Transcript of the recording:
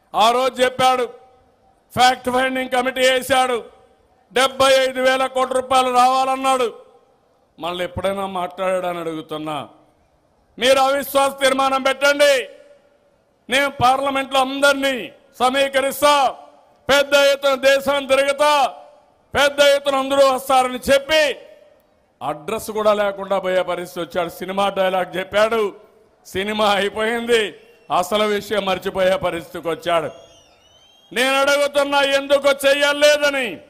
ఆ రోజు చెప్పాడు ఫ్యాక్ట్ ఫైండింగ్ కమిటీ వేశాడు డెబ్బై ఐదు వేల కోట్ల రూపాయలు రావాలన్నాడు మళ్ళీ ఎప్పుడైనా మాట్లాడాడని అడుగుతున్నా మీరు అవిశ్వాస తీర్మానం పెట్టండి నేను పార్లమెంట్లో అందరినీ సమీకరిస్తా పెద్ద ఎత్తున దేశాన్ని తిరుగుతా పెద్ద ఎత్తున అందరూ వస్తారని చెప్పి అడ్రస్ కూడా లేకుండా పోయే పరిస్థితి వచ్చాడు సినిమా డైలాగ్ చెప్పాడు సినిమా అయిపోయింది అసలు విషయం మర్చిపోయే పరిస్థితికి వచ్చాడు నేను అడుగుతున్నా ఎందుకు చెయ్యలేదని